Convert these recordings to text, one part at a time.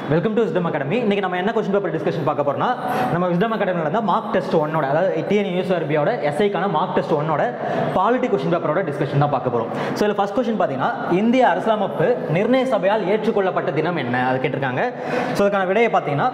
welcome to wisdom academy இன்னைக்கு நம்ம என்ன கொஸ்டின் பேப்பர் டிஸ்கஷன் பார்க்க போறோம்னா நம்ம விஸ்டம் அகாடமியில் இருந்தால் மார்க் டெஸ்ட் ஒன்னோட அதாவது டிஎன் யூஎஸ்ஆர்பியோட எஸ்ஐக்கான மார்க் டெஸ்ட் ஒன்னோட பாலிட்டி கொஸ்டின் பேப்பரோட டிஸ்கஷன் தான் பார்க்க போறோம் ஸோ இதில் ஃபர்ஸ்ட் கொஸ்டின் பார்த்தீங்கன்னா இந்திய அரசியலமைப்பு நிர்ணய சபையால் ஏற்றுக்கொள்ளப்பட்ட தினம் என்ன அது கேட்டிருக்காங்க ஸோ அதுக்கான விடையை பார்த்தீங்கன்னா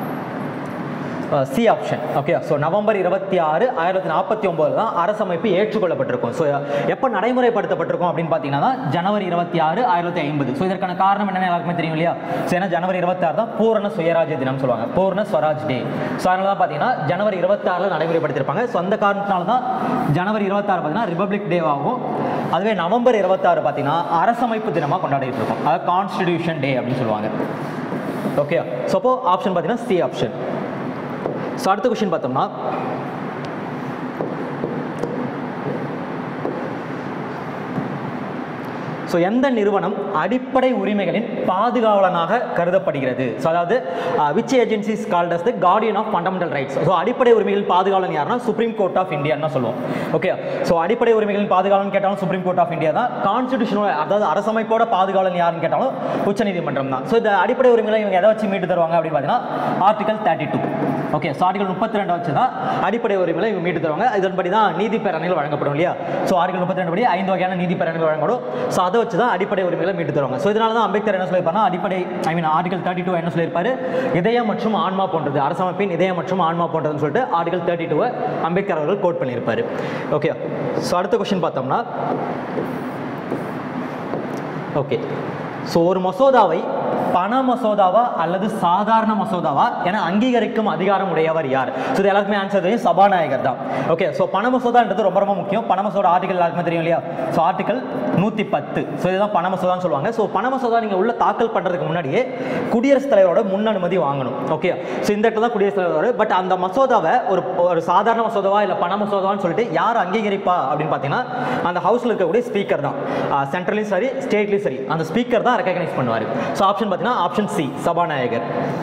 C option okay so November இருபத்தி ஆறு ஆயிரத்தி நாற்பத்தி ஒம்பது தான் அரசமைப்பு ஏற்றுக்கொள்ளப்பட்டிருக்கும் ஸோ எப்போ நடைமுறைப்படுத்தப்பட்டிருக்கும் அப்படின்னு பார்த்தீங்கன்னா ஜனவரி இருபத்தி ஆறு ஆயிரத்தி ஐம்பது ஸோ இதற்கான காரணம் என்னன்னு எல்லாருக்குமே தெரியும் இல்லையா ஸோ ஏன்னா ஜனவரி இருபத்தாறு தான் பூரண சுயராஜ்ய தினம் சொல்லுவாங்க பூரண ஸ்வராஜ் டே ஸோ அதனால தான் பார்த்தீங்கன்னா ஜனவரி இருபத்தாறில் நடைமுறைப்படுத்தியிருப்பாங்க ஸோ அந்த காரணத்தினால தான் ஜனவரி இருபத்தாறு பார்த்தீங்கன்னா ரிபப்ளிக் டேவாகவும் அதுவே நவம்பர் இருபத்தாறு பார்த்தீங்கன்னா அரசமைப்பு தினமாக கொண்டாடிட்டு இருக்கோம் அதாவது கான்ஸ்டிடியூஷன் டே அப்படின்னு சொல்லுவாங்க ஓகே ஸோ அப்போ ஆப்ஷன் பார்த்தீங்கன்னா சி ஆப்ஷன் ஸோ அடுத்த கொஸ்டின் பார்த்தோம்னா ஸோ எந்த நிறுவனம் அடிப்படை உரிமைகளின் பாதுகாவலனாக கருதப்படுகிறது ஸோ அதாவது which agencies called as the guardian of fundamental rights so அடிப்படை உரிமைகளின் பாதுகாவலன் யாருன்னா சுப்ரீம் கோர்ட் ஆஃப் இந்தியான்னு சொல்லுவோம் ஓகே ஸோ அடிப்படை உரிமைகளின் பாதுகாவலன் கேட்டாலும் சுப்ரீம் கோர்ட் ஆஃப் இந்தியா தான் கான்ஸ்டியூஷனோட அதாவது அரசமைப்போட பாதுகாவலன் யாருன்னு கேட்டாலும் உச்சநீதிமன்றம் தான் ஸோ இந்த அடிப்படை உரிமைகளை இவங்க எதை வச்சு மீட்டு தருவாங்க அப்படின்னு பார்த்தீங்கன்னா article thirty two okay so article முப்பத்தி ரெண்டு வச்சு தான் அடிப்படை உரிமைகளை இவங்க மீட்டு தருவாங்க இதன்படி தான் நீதி பேரணிகள் வழங்கப்படும் இல்லையா ஸோ ஆர்டிகல் முப்பத்தி ரெண்டு படி ஐந்து வகையான நீதி பேரணிகள் வழங்கப்படும் ஸோ அதை வச்சு தான் அடிப்படை உரிமைகளை மீட்டு தருவாங்க ஸோ இதனால தான் அம்பேத்கர் என்ன சொல்லியிருப்பாருன்னா அடிப்படை I mean article thirty two என்ன சொல்லியிருப்பாரு இதயம் மற்றும் ஆன்மா போன்றது அரசமைப்பின் இதயம் மற்றும் ஆன்மா போன்றதுன்னு சொல்லிட்டு ஆர்டிகல் தேர்ட்டி டூவை அம்பேத்கர் அவர்கள் கோட் பண்ணியிருப்பாரு ஓகே ஸோ அடுத்த கொஸ்டின் பார்த்தோம்னா ஓகே ஸோ ஒரு மசோதாவை பண மசோதாவா அல்லது சாதாரண மசோதாவா என அங்கீகரிக்கும் அதிகாரம் உடையவர் யார் ஸோ இது எல்லாருக்குமே ஆன்சர் தெரியும் சபாநாயகர் தான் ஓகே ஸோ பண மசோதான்றது ரொம்ப ரொம்ப முக்கியம் பண மசோதா ஆர்டிகல் எல்லாருக்குமே தெரியும் இல்லையா ஸோ ஆர்டிகல் நூற்றி பத்து ஸோ இதுதான் பண மசோதான்னு சொல்லுவாங்க ஸோ பண மசோதா நீங்கள் உள்ள தாக்கல் பண்ணுறதுக்கு முன்னாடியே குடியரசுத் தலைவரோட முன் அனுமதி வாங்கணும் ஓகே ஸோ இந்த இடத்துல தான் குடியரசுத் தலைவர் பட் அந்த மசோதாவை ஒரு ஒரு சாதாரண மசோதாவா இல்லை பண மசோதாவான்னு சொல்லிட்டு யார் அங்கீகரிப்பா அப்படின்னு பார்த்தீங்கன்னா அந்த ஹவுஸில் இருக்கக்கூடிய ஸ்பீக்கர் தான் சென்ட்ரலையும் சரி ஸ்டேட்லையும் சரி அந்த ஸ்பீக்கர் தான் ரெக்கக்னைஸ் பண்ணுவார் ஸோ ஆப்ஷன் பார்த்தீங்கன்னா ஆப்ஷன் சி சபாநாயகர்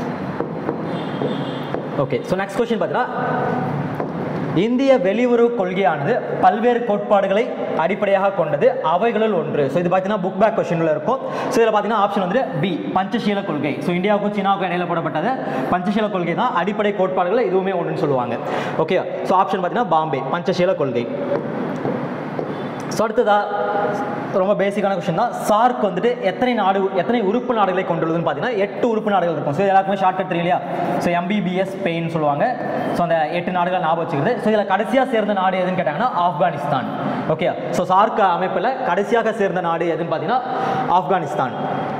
ஓகே ஸோ நெக்ஸ்ட் கொஸ்டின் பார்த்தீங்கன்னா இந்திய வெளியுறவு கொள்கையானது பல்வேறு கோட்பாடுகளை அடிப்படையாக கொண்டது அவைகளுள் ஒன்று ஸோ இது பார்த்தீங்கன்னா புக் பேக் கொஸ்டினில் இருக்கும் ஸோ இதில் பார்த்தீங்கன்னா ஆப்ஷன் வந்து பி பஞ்சசீல கொள்கை ஸோ இந்தியாவுக்கும் சீனாவுக்கும் இடையில போடப்பட்டது பஞ்சசீல கொள்கை தான் அடிப்படை கோட்பாடுகள் இதுவுமே ஒன்றுன்னு சொல்லுவாங்க ஓகே ஸோ ஆப்ஷன் பார்த்தீங்கன்னா பாம்பே பஞ்சசீல கொள்கை ஸோ அடுத்ததா ரொம்ப பேசிக்கான கொஸ்டின் தான் சார்க் வந்துட்டு எத்தனை நாடு எத்தனை உறுப்பு நாடுகளை கொண்டுள்ளதுன்னு பார்த்தீங்கன்னா எட்டு உறுப்பு நாடுகள் இருக்கும் ஸோ எல்லாருக்குமே ஷார்ட்கட் தெரியும் இல்லையா ஸோ எம்பிபிஎஸ் ஸ்பெயின் சொல்லுவாங்க ஸோ அந்த எட்டு நாடுகள் ஞாபகம் வச்சுக்கிறது ஸோ இதில் கடைசியாக சேர்ந்த நாடு எதுன்னு கேட்டாங்கன்னா ஆப்கானிஸ்தான் ஓகே ஸோ சார்க் அமைப்பில் கடைசியாக சேர்ந்த நாடு எதுன்னு பார்த்தீங்கன்னா ஆப்கானிஸ்தான்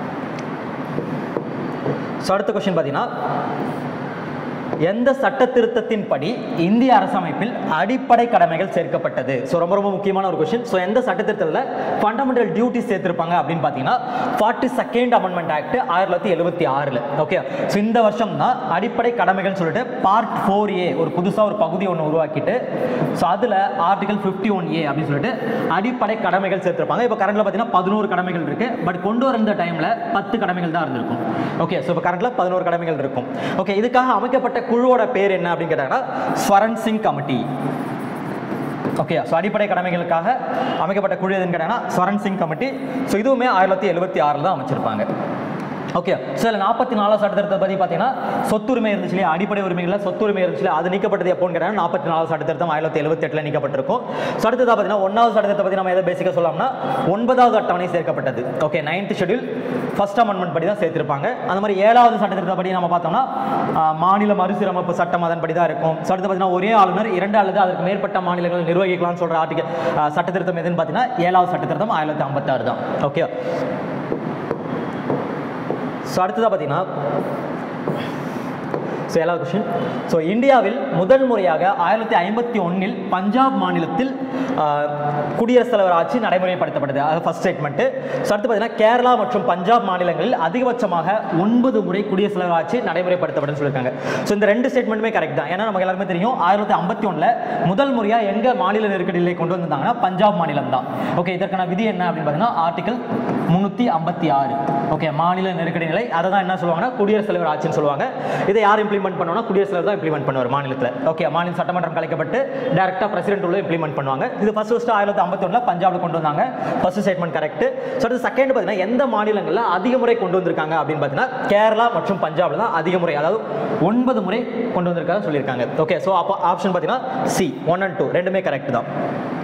ஸோ அடுத்த கொஸ்டின் பார்த்தீங்கன்னா எந்த சட்ட திருத்தத்தின்படி இந்திய அரசமைப்பில் அடிப்படை கடமைகள் சேர்க்கப்பட்டது ஸோ ரொம்ப ரொம்ப முக்கியமான ஒரு கொஸ்டின் ஸோ எந்த சட்ட திருத்தத்தில் ஃபண்டமெண்டல் டியூட்டி சேர்த்திருப்பாங்க அப்படின்னு பார்த்தீங்கன்னா ஃபார்ட்டி செகண்ட் அமெண்ட்மெண்ட் ஆக்ட் ஆயிரத்தி தொள்ளாயிரத்தி எழுபத்தி ஆறில் ஓகே ஸோ இந்த வருஷம் தான் அடிப்படை கடமைகள் சொல்லிட்டு பார்ட் ஃபோர் ஏ ஒரு புதுசாக ஒரு பகுதி ஒன்று உருவாக்கிட்டு ஸோ அதில் ஆர்டிகல் ஃபிஃப்டி ஒன் ஏ அப்படின்னு சொல்லிட்டு அடிப்படை கடமைகள் சேர்த்திருப்பாங்க இப்போ கரண்ட்ல பார்த்தீங்கன்னா பதினோரு கடமைகள் இருக்கு பட் கொண்டு வந்த டைமில் பத்து கடமைகள் தான் இருந்திருக்கும் ஓகே ஸோ இப்போ கரண்ட்ல பதினோரு கடமைகள் இருக்கும் ஓகே இதுக்காக அமைக்கப்பட்ட குழுவோட பேர் என்ன அப்படின்னு கேட்டாங்கன்னா Swaran Singh committee okay so அடிப்படை கடமைகளுக்காக அமைக்கப்பட்ட குழு எதுன்னு கேட்டாங்கன்னா ஸ்வரன் சிங் கமிட்டி ஸோ இதுவுமே ஆயிரத்தி தொள்ளாயிரத்தி எழுபத்தி ஆறில் தான் அமைச்சிருப்பாங்க ஓகே ஸோ இதில் நாற்பத்தி நாலாம் சட்டத்திருத்தத்தை பற்றி பார்த்தீங்கன்னா சொத்துரிமை இருந்துச்சு இல்லையா அடிப்படை உரிமைகளில் சொத்துரிமை இருந்துச்சு இல்லையா அது நீக்கப்பட்டது எப்போன்னு கேட்டாங்கன்னா நாற்பத்தி நாலு சட்டத்திருத்தம் ஆயிரத்தி எழுபத்தி எட்டில் நீக்கப்பட்டிருக்கும் ஸோ அடுத்ததாக பார்த்தீங்கன்னா ஒன்றாவது சட்டத்தை பற்றி நம்ம எதை பேசிக்க சொல்லலாம்னா ஒன்பதாவது அட்டவணை சேர்க்கப்பட்டது okay ninth schedule first amendment படி தான் சேர்த்திருப்பாங்க அந்த மாதிரி ஏழாவது சட்டத்திருத்த படி நம்ம பார்த்தோம்னா ஆஹ், மாநில மறுசீரமைப்பு சட்டம் அதன்படி தான் இருக்கும் ஸோ அடுத்து பார்த்தீங்கன்னா ஒரே ஆளுநர் இரண்டு அல்லது அதற்கு மேற்பட்ட மாநிலங்கள் நிர்வகிக்கலாம்னு சொல்கிற ஆர்டிகல் சட்டத்திருத்தம் எதுன்னு பார்த்தீங்கன்னா ஏழாவது சட்டத்திருத்தம் ஆயிரத்தி தொள்ளாயிரத்தி ஐம்பத்தாறு தான் ஓகே ஸோ அடுத்ததாக பார்த்தீங்கன்னா ஸோ ஏழாவது கொஸ்டின் ஸோ இந்தியாவில் முதல் முறையாக ஆயிரத்தி ஐம்பத்தி ஒன்றில் பஞ்சாப் மாநிலத்தில் ஆஹ், குடியரசுத் தலைவர் ஆட்சி நடைமுறைப்படுத்தப்பட்டது அது ஃபர்ஸ்ட் ஸ்டேட்மெண்ட்டு ஸோ அடுத்து பார்த்தீங்கன்னா கேரளா மற்றும் பஞ்சாப் மாநிலங்களில் அதிகபட்சமாக ஒன்பது முறை குடியரசுத் தலைவர் ஆட்சி நடைமுறைப்படுத்தப்படும் சொல்லியிருக்காங்க ஸோ இந்த ரெண்டு ஸ்டேட்மெண்ட்டுமே கரெக்ட் தான் ஏன்னா நமக்கு எல்லாருமே தெரியும் ஆயிரத்தி ஐம்பத்தி ஒன்றில் முதல் முறையாக எங்கே மாநில நெருக்கடி நிலை கொண்டு வந்திருந்தாங்கன்னா பஞ்சாப் மாநிலம் தான் ஓகே இதற்கான விதி என்ன அப்படின்னு பார்த்தீங்கன்னா ஆர்டிகல் முந்நூற்றி ஐம்பத்தி ஆறு ஓகே மாநில நெருக்கடி நிலை அதை தான் என்ன சொல்லுவாங்கன்னா குடியரசுத் தலைவர் ஆட்சின்னு சொல்லுவாங்க இதை யார் implement இம்ப்ளிமெண்ட் பண்ணுவோம்னா குடியரசுத் தலைவர் தான் இம்ப்ளிமெண்ட் பண்ணுவார் மாநிலத்தில் ஓகே மாநில சட்டமன்றம் கலைக்கப்பட்டு டேரெக்டாக பிரசிடென்ட் உள்ள இம்ப்ளிமெண்ட் பண்ணுவாங்க இது ஃபர்ஸ்ட் ஃபர்ஸ்ட் ஆயிரத்தி ஐம்பத்தொன்னில் பஞ்சாப்ல கொண்டு வந்தாங்க ஃபர்ஸ்ட் ஸ்டேட்மெண்ட் கரெக்ட் ஸோ அடுத்து செகண்ட் பார்த்தீங்கன்னா எந்த மாநிலங்களில் அதிக முறை கொண்டு வந்திருக்காங்க அப்படின்னு பார்த்தீங்கன்னா கேரளா மற்றும் பஞ்சாப்ல தான் அதிக முறை அதாவது ஒன்பது முறை கொண்டு வந்திருக்காங்க சொல்லியிருக்காங்க ஓகே ஸோ அப்போ ஆப்ஷன் பார்த்தீங்கன்னா சி ஒன் அண்ட் டூ ரெண்டுமே கரெக்ட் தான்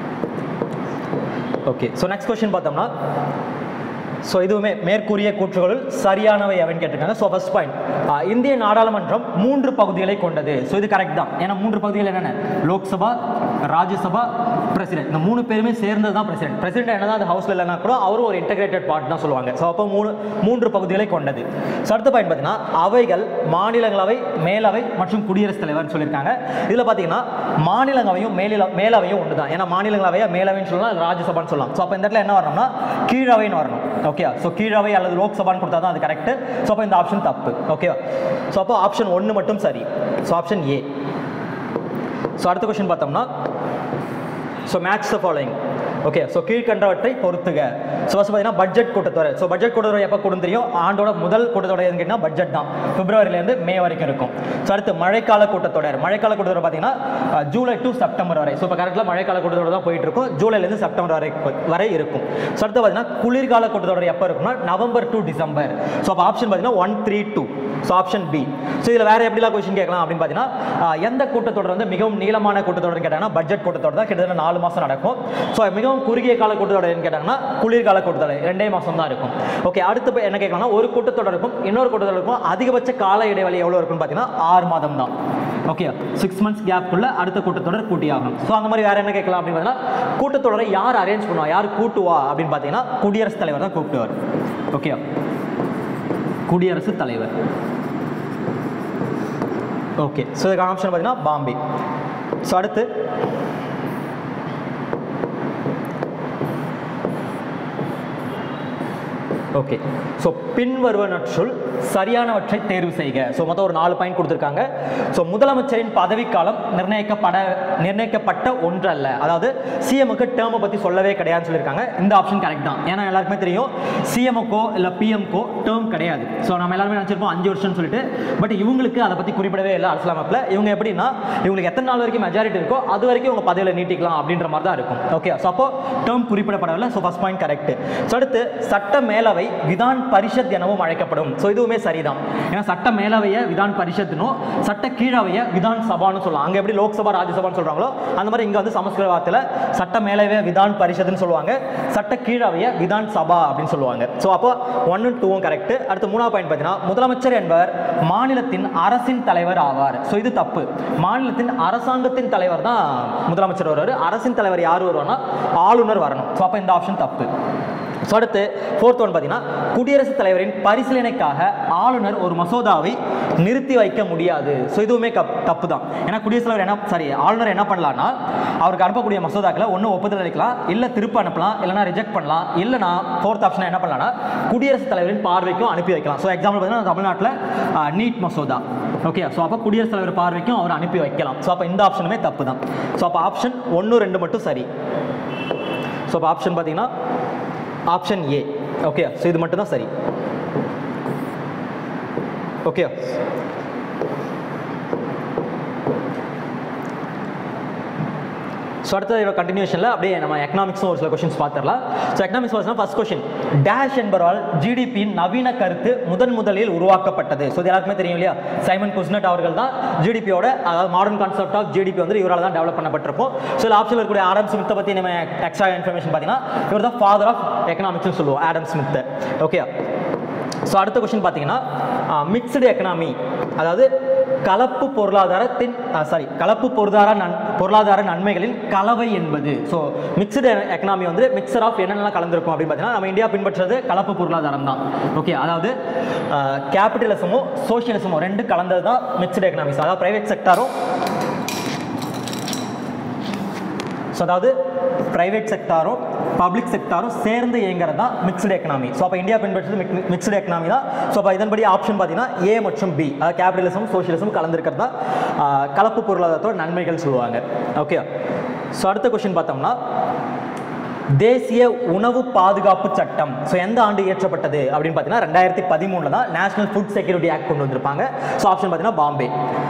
ஓகே ஸோ நெக்ஸ்ட் கொஸ்டின் பார்த்தோம்னா ஸோ இதுவுமே மேற்கூறிய கூற்றுகளுள் சரியானவை எவன்னு கேட்டிருக்காங்க ஸோ ஃபர்ஸ்ட் பாயிண்ட் இந்திய நாடாளுமன்றம் மூன்று பகுதிகளை கொண்டது ஸோ இது கரெக்ட் தான் ஏன்னா மூன்று பகுதிகள் என்னென்ன லோக்சபா ராஜ்யசபா பிரசிடென்ட் இந்த மூணு பேருமே சேர்ந்தது தான் பிரசிடென்ட் பிரசிடென்ட் என்னதான் அந்த ஹவுஸ்ல இல்லைனா கூட அவரும் ஒரு இன்டகிரேட்டட் பார்ட் தான் சொல்லுவாங்க ஸோ அப்போ மூணு மூன்று பகுதிகளை கொண்டது ஸோ அடுத்த பாயிண்ட் பார்த்தீங்கன்னா அவைகள் மாநிலங்களவை மேலவை மற்றும் குடியரசுத் தலைவர்னு சொல்லியிருக்காங்க இதில் பார்த்தீங்கன்னா மாநிலங்களவையும் மேலில மேலவையும் ஒன்று தான் ஏன்னா மாநிலங்களவையா மேலவைன்னு சொல்லலாம் இல்ல ராஜ்யசபான்னு சொல்லலாம் ஸோ அப்போ இந்த இடத்துல என்ன வரணும்னா கீழவைன்னு வரணும் ஓகே ஸோ கீழவை அல்லது லோக்சபான்னு கொடுத்தா தான் அது கரெக்ட் ஸோ அப்போ இந்த ஆப்ஷன் தப்பு ஓகேவா ஸோ அப்போ ஆப்ஷன் ஒன்று மட்டும் சரி ஸோ ஆப்ஷன் ஏ ஸோ அடுத்த கொஸ்டின் பார்த்தோம்னா so match the following okay so கீழ்கண்டவற்றை பொறுத்துக ஸோ ஃபஸ்ட் பார்த்தீங்கன்னா பட்ஜெட் கூட்டத்தொடர் ஸோ பட்ஜெட் கூட்டத்தொடர் எப்போ கூடும் தெரியும் ஆண்டோட முதல் கூட்டத்தொடர் எதுன்னு கேட்டிங்கன்னா பட்ஜெட் தான் பிப்ரவரியிலேருந்து மே வரைக்கும் இருக்கும் ஸோ அடுத்து மழைக்கால கூட்டத்தொடர் மழைக்கால கூட்டத்தொடர் பார்த்தீங்கன்னா அஹ், ஜூலை டு செப்டம்பர் வரை ஸோ இப்போ கரெக்டாக மழைக்கால கூட்டத்தொடர் தான் போயிட்டு இருக்கும் ஜூலைலேருந்து செப்டம்பர் வரை வரை இருக்கும் ஸோ அடுத்து பார்த்தீங்கன்னா குளிர்கால கூட்டத்தொடர் எப்போ இருக்கும்னா நவம்பர் டு டிசம்பர் ஸோ அப்போ ஆப்ஷன் பார்த்தீங்கன்னா one three two so option B so இதில் வேறு எப்படிலாம் கொஸ்டின் கேட்கலாம் அப்படின்னு பார்த்தீங்கன்னா ஆஹ், எந்த கூட்டத்தொடர் வந்து மிகவும் நீளமான கூட்டத்தொடர்னு கேட்டாங்கன்னா பட்ஜெட் கூட்டத்தொடர் தான் கிட்டத்தட்ட நாலு மாதம் நடக்கும் ஸோ மிகவும் குறுகிய கால கூட்டத்தொடர்னு கேட்டாங்கன்னா குளிர்கால கூட்டத்தொடர் ரெண்டே மாதம் தான் இருக்கும் ஓகே அடுத்து இப்போ என்ன கேட்கலாம்னா ஒரு கூட்டத்தொடருக்கும் இன்னொரு கூட்டத்தொடருக்கும் அதிகபட்ச கால இடைவெளி எவ்வளோ இருக்குன்னு பார்த்தீங்கன்னா ஆறு மாதம் தான் ஓகே சிக்ஸ் மந்த்ஸ் கேப்புக்குள்ள அடுத்த கூட்டத்தொடர் கூட்டி ஆகணும் ஸோ அந்த மாதிரி வேற என்ன கேட்கலாம் அப்படின்னு பார்த்தீங்கன்னா கூட்டத்தொடரை யார் அரேஞ்ச் பண்ணுவா யார் கூட்டுவா அப்படின்னு பார்த்தீங்கன்னா குடியரசுத் தலைவர் தான் கூப்பிட்டுவார் ஓகே குடியரசுத் தலைவர் ஓகே ஸோ இதுக்கான ஆப்ஷன் பார்த்தீங்கன்னா பாம்பே ஸோ அடுத்து ஓகே ஸோ பின்வருவனற்றுள் சரியானவற்றை தேர்வு செய்க ஸோ மொத்தம் ஒரு நாலு பாயிண்ட் கொடுத்துருக்காங்க ஸோ முதலமைச்சரின் பதவிக்காலம் நிர்ணயிக்கப்பட நிர்ணயிக்கப்பட்ட ஒன்றல்ல அதாவது சிஎம்க்கு டேர்மை பற்றி சொல்லவே கிடையாதுன்னு சொல்லியிருக்காங்க இந்த ஆப்ஷன் கரெக்ட் தான் ஏன்னா எல்லாருக்குமே தெரியும் சிஎம்க்கோ இல்லை பிஎம்க்கோ டேர்ம் கிடையாது ஸோ நம்ம எல்லாருமே நினச்சிருப்போம் அஞ்சு வருஷம்னு சொல்லிட்டு பட் இவங்களுக்கு அதை பற்றி குறிப்பிடவே இல்லை அரசியலமைப்பில் இவங்க எப்படின்னா இவங்களுக்கு எத்தனை நாள் வரைக்கும் மெஜாரிட்டி இருக்கோ அது வரைக்கும் இவங்க பதவியில் நீட்டிக்கலாம் அப்படின்ற மாதிரி தான் இருக்கும் ஓகே ஸோ அப்போ டேர்ம் குறிப்பிடப்படவில்லை so first point correct so அடுத்து சட்ட மேலவை விதான் பரிஷத் எனவும் அழைக்கப்படும் ஸோ இதுவுமே சரிதான் ஏன்னா சட்ட மேலவையை விதான் பரிஷத்னும் சட்ட கீழவையை விதான் சபான்னு சொல்லலாம் அங்கே எப்படி லோக்சபா ராஜ்யசபான்னு சொல்கிறாங்களோ அந்த மாதிரி இங்கே வந்து சமஸ்கிருத வார்த்தையில் சட்ட மேலவையை விதான் பரிஷத்னு சொல்லுவாங்க சட்ட கீழவையை விதான் சபா அப்படின்னு சொல்லுவாங்க ஸோ அப்போ ஒன்று டூவும் கரெக்ட் அடுத்து மூணாவது பாயிண்ட் பார்த்தீங்கன்னா முதலமைச்சர் என்பவர் மாநிலத்தின் அரசின் தலைவர் ஆவார் ஸோ இது தப்பு மாநிலத்தின் அரசாங்கத்தின் தலைவர் தான் முதலமைச்சர் வருவார் அரசின் தலைவர் யார் வருவார்னா ஆளுநர் வரணும் ஸோ அப்போ இந்த ஆப்ஷன் தப்பு ஸோ அடுத்து ஃபோர்த் ஒன் பார்த்தீங்கன்னா குடியரசுத் தலைவரின் பரிசீலனைக்காக ஆளுநர் ஒரு மசோதாவை நிறுத்தி வைக்க முடியாது ஸோ இதுவுமே கப் தப்பு தான் ஏன்னா குடியரசுத் தலைவர் என்ன சாரி ஆளுநர் என்ன பண்ணலாம்னா அவருக்கு அனுப்பக்கூடிய மசோதாக்களை ஒன்று ஒப்புதல் அளிக்கலாம் இல்லை திருப்ப அனுப்பலாம் இல்லைனா ரிஜெக்ட் பண்ணலாம் இல்லைனா ஃபோர்த் ஆப்ஷன் என்ன பண்ணலாம்னா குடியரசுத் தலைவரின் பார்வைக்கும் அனுப்பி வைக்கலாம் ஸோ எக்ஸாம்பிள் பார்த்தீங்கன்னா தமிழ்நாட்டில் நீட் மசோதா ஓகே ஸோ அப்போ குடியரசுத் தலைவர் பார்வைக்கும் அவர் அனுப்பி வைக்கலாம் ஸோ அப்போ இந்த ஆப்ஷனுமே தப்பு தான் ஸோ அப்போ ஆப்ஷன் ஒன்று ரெண்டு மட்டும் சரி ஸோ அப்போ ஆப்ஷன் பார்த்தீங்கன்னா ஆப்ஷன் ஏ ஓகே ஸோ இது மட்டும் தான் சரி ஓகே ஸோ அடுத்த இதோட கண்டினியூஷனில் அப்படியே நம்ம எக்கனாமிக்ஸும் ஒரு சில கொஷின்ஸ் பார்த்துடலாம் ஸோ எக்கனாமிக்ஸ் பார்த்தா ஃபர்ஸ்ட் கொஷின் டேஷ் என்பவரால் ஜிடிபியின் நவீன கருத்து முதன் முதலில் உருவாக்கப்பட்டது ஸோ இது எல்லாருக்குமே தெரியும் இல்லையா சைமன் குஸ்னட் அவர்கள் தான் ஜிடிபியோட அதாவது மாடர்ன் கான்செப்ட் ஆஃப் ஜிடிபி வந்து இவரால் தான் டெவலப் பண்ணப்பட்டிருக்கும் ஸோ இதில் ஆப்ஷனில் இருக்கக்கூடிய ஆடம் ஸ்மித்தை பற்றி நம்ம எக்ஸ்ட்ரா இன்ஃபர்மேஷன் பார்த்தீங்கன்னா இவர் தான் ஃபாதர் ஆஃப் எக்கனாமிக்ஸ்னு சொல்லுவோம் ஆடம் ஸ்மித் ஓகே ஸோ அடுத்த கொஸ்டின் பார்த்தீங்கன்னா மிக்ஸ்டு எக்கனாமி அதாவது கலப்பு பொருளாதாரத்தின் சாரி கலப்பு பொருளாதார நன் பொருளாதார நன்மைகளின் கலவை என்பது ஸோ மிக்சடு எக்கனாமி வந்து மிக்சர் ஆஃப் என்னென்னலாம் கலந்துருக்கும் அப்படின்னு பார்த்தீங்கன்னா நம்ம இந்தியா பின்பற்றுறது கலப்பு பொருளாதாரம் தான் ஓகே அதாவது கேபிட்டலிசமும் சோஷியலிசமும் ரெண்டு கலந்தது தான் மிக்சடு எக்கனாமிக்ஸ் அதாவது பிரைவேட் செக்டாரும் ஸோ அதாவது பிரைவேட் செக்டாரும் பப்ளிக் செக்டாரும் சேர்ந்து இயங்குறது தான் மிக்ஸ்டு எக்கனாமி ஸோ அப்போ இந்தியா பின்பற்றது மிக்ஸ்டு எக்கனாமி தான் ஸோ அப்போ இதன்படி ஆப்ஷன் பார்த்தீங்கன்னா ஏ மற்றும் பி அதாவது கேபிட்டலிசம் சோஷியலிசம் கலந்துருக்கிறது தான் ஆஹ், கலப்பு பொருளாதாரத்தோட நன்மைகள் சொல்லுவாங்க ஓகே ஸோ அடுத்த கொஸ்டின் பார்த்தோம்னா தேசிய உணவு பாதுகாப்பு சட்டம் ஸோ எந்த ஆண்டு இயற்றப்பட்டது அப்படின்னு பார்த்தீங்கன்னா ரெண்டாயிரத்தி பதிமூணில் தான் நேஷனல் ஃபுட் செக்யூரிட்டி ஆக்ட் கொண்டு வந்திருப்பாங்க ஸோ ஆப்ஷன் பார்த்தீங்கன்னா பாம்பே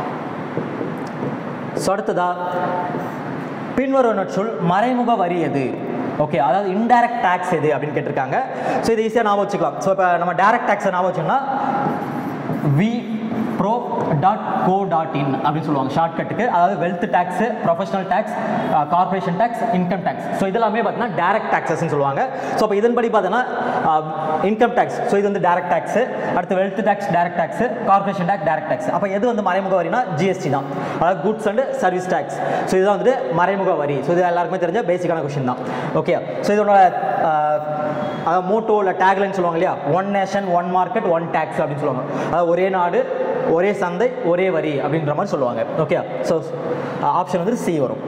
ஸோ அடுத்ததா பின்வருவனற்றுள் மறைமுக வரி எது ஓகே அதாவது இன்டைரக்ட் டேக்ஸ் எது அப்படின்னு கேட்டிருக்காங்க ஸோ இது ஈஸியாக ஞாபகம் வச்சுக்கலாம் ஸோ இப்போ நம்ம டைரக்ட் டேக்ஸை ஞாபகம் வச்சோம்னா we pro dot co dot in அப்படின்னு சொல்லுவாங்க ஷார்ட்கட்டுக்கு அதாவது wealth tax professional tax corporation tax income tax so இதெல்லாமே பார்த்தீங்கன்னா டேரக்ட் டேக்ஸஸ்ன்னு சொல்லுவாங்க ஸோ இப்போ இதன்படி பார்த்தீங்கன்னா இன்கம் டேக்ஸ் ஸோ இது வந்து டேரக்ட் டேக்ஸ் அடுத்து wealth tax direct tax corporation tax direct tax அப்போ எது வந்து மறைமுக வரினா ஜிஎஸ்டி தான் அதாவது goods and service tax so இதுதான் வந்துட்டு மறைமுக வரி ஸோ இது எல்லாருக்குமே தெரிஞ்ச பேசிக்கான கொஷின் தான் ஓகே ஸோ இதோட அதாவது மோட்டோ இல்லை டேக்லைன் சொல்லுவாங்க இல்லையா one nation one market one tax அப்படின்னு சொல்லுவாங்க அதாவது ஒரே நாடு ஒரே சந்தை ஒரே வரி அப்படின்ற மாதிரி சொல்லுவாங்க ஓகே ஸோ ஆப்ஷன் வந்து சி வரும்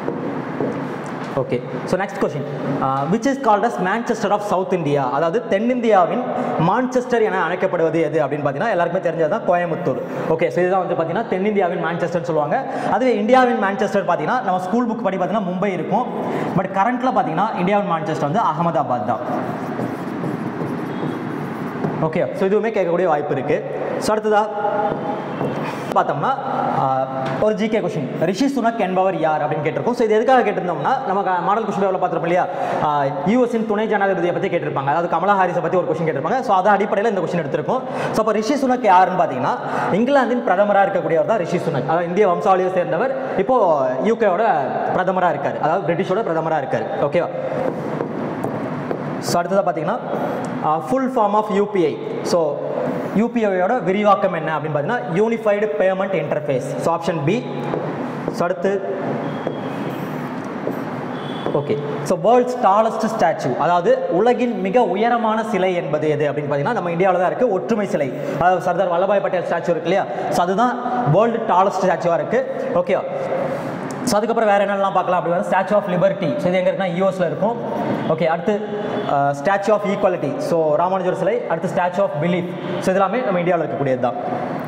okay so next question which is called as Manchester of South India அதாவது தென்னிந்தியாவின் மான்செஸ்டர் என அழைக்கப்படுவது எது அப்படின்னு பார்த்தீங்கன்னா எல்லாருக்குமே தெரிஞ்சது தான் கோயம்புத்தூர் ஓகே ஸோ இதுதான் வந்து பார்த்தீங்கன்னா தென்னிந்தியாவின் மான்செஸ்டர் சொல்லுவாங்க அதுவே இந்தியாவின் மான்செஸ்டர் பார்த்தீங்கன்னா நம்ம ஸ்கூல் புக் படி பார்த்தீங்கன்னா மும்பை இருக்கும் பட் கரண்ட்டில் பார்த்தீங்கன்னா இந்தியாவின் மான்செஸ்டர் வந்து அகமதாபாத் தான் ஓகே ஸோ இதுவுமே கேட்கக்கூடிய வாய்ப்பு இருக்குது ஸோ அடுத்ததா பார்த்தோம்னா ஆஹ், ஒரு ஜிகே கொஷின் ரிஷி சுனக் என்பவர் யார் அப்படின்னு கேட்டிருக்கோம் ஸோ இது எதுக்காக கேட்டிருந்தோம்னா நம்ம மாடல் கொஷின் எவ்வளோ பார்த்துருப்போம் இல்லையா யூஎஸ்இன் துணை ஜனாதிபதியை பற்றி கேட்டிருப்பாங்க அதாவது கமலா ஹாரிஸை பற்றி ஒரு கொஷின் கேட்டிருப்பாங்க ஸோ அதை அடிப்படையில் இந்த கொஷின் எடுத்திருக்கோம் ஸோ அப்போ ரிஷி சுனக் யாருன்னு பார்த்தீங்கன்னா இங்கிலாந்தின் பிரதமராக இருக்கக்கூடியவர் தான் ரிஷி சுனக் அதாவது இந்திய வம்சாவளியை சேர்ந்தவர் இப்போ யூகேவோட பிரதமராக இருக்கார் அதாவது பிரிட்டிஷோட பிரதமராக இருக்கார் ஓகேவா ஸோ அடுத்ததாக பார்த்தீங்கன்னா full form of UPI so யூபிஐயோட விரிவாக்கம் என்ன அப்படின்னு பார்த்தீங்கன்னா unified payment interface so option B so அடுத்து okay so world's tallest statue அதாவது உலகின் மிக உயரமான சிலை என்பது எது அப்படின்னு பார்த்தீங்கன்னா நம்ம இந்தியாவில் தான் இருக்குது ஒற்றுமை சிலை அதாவது சர்தார் வல்லபாய் பட்டேல் ஸ்டாச்சு இருக்கு இல்லையா ஸோ அதுதான் வேர்ல்டு டாலஸ்ட் ஸ்டாச்சுவாக இருக்குது ஓகே ஸோ அதுக்கப்புறம் வேறு என்னெல்லாம் பார்க்கலாம் அப்படி வந்து ஸ்டாச்சு ஆஃப் லிபர்ட்டி ஸோ இது எங்கே இருக்குன்னா யூஎஸில் இருக்கும் ஓகே அடுத்து statue of equality so Ramanujar சிலை அடுத்து ஸ்டாச்சு ஆஃப் பிலீஃப் ஸோ இதெல்லாமே நம்ம இந்தியாவில் இருக்கக்கூடியது தான்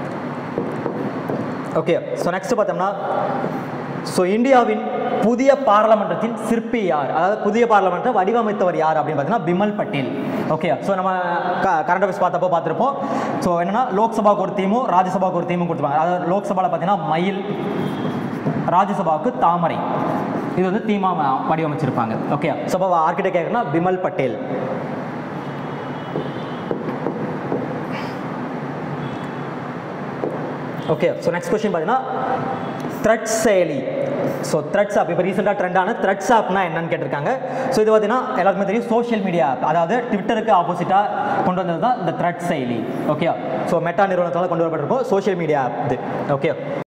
ஓகே ஸோ நெக்ஸ்ட் பார்த்தோம்னா ஸோ இந்தியாவின் புதிய பாராளுமன்றத்தின் சிற்பி யார் அதாவது புதிய பாராளுமன்றத்தை வடிவமைத்தவர் யார் அப்படின்னு பார்த்தீங்கன்னா பிமல் பட்டேல் ஓகே ஸோ நம்ம கரண்ட் அஃபேர்ஸ் பார்த்தப்போ பார்த்துருப்போம் ஸோ என்னன்னா லோக்சபாவுக்கு ஒரு தீமும் ராஜ்யசபாவுக்கு ஒரு தீமும் கொடுத்துருவாங்க அதாவது லோக்சபாவில் பார்த்தீங்கன்னா மயில் ராஜ்யசபாவுக்கு தாமரை இது வந்து தீமா வ- வடிவமைச்சிருப்பாங்க ஓகே ஸோ அப்போ ஆர்கிடெக்ட் கேட்குறதுனா Bimal Patel okay so next question பார்த்தீங்கன்னா த்ரெட் செயலி ஸோ த்ரெட்ஸ் ஆப் இப்போ ரீசெண்டாக ட்ரெண்டான த்ரெட்ஸ் ஆப்னா என்னன்னு கேட்டிருக்காங்க ஸோ இது பார்த்தீங்கன்னா எல்லாருக்குமே தெரியும் சோஷியல் மீடியா ஆப் அதாவது ட்விட்டருக்கு ஆப்போசிட்டாக கொண்டு வந்தது தான் இந்த த்ரெட் செயலி ஓகே ஸோ மெட்டா நிறுவனத்தால் கொண்டு வரப்பட்டிருக்கோம் சோஷியல் மீடியா ஆப் இது ஓகே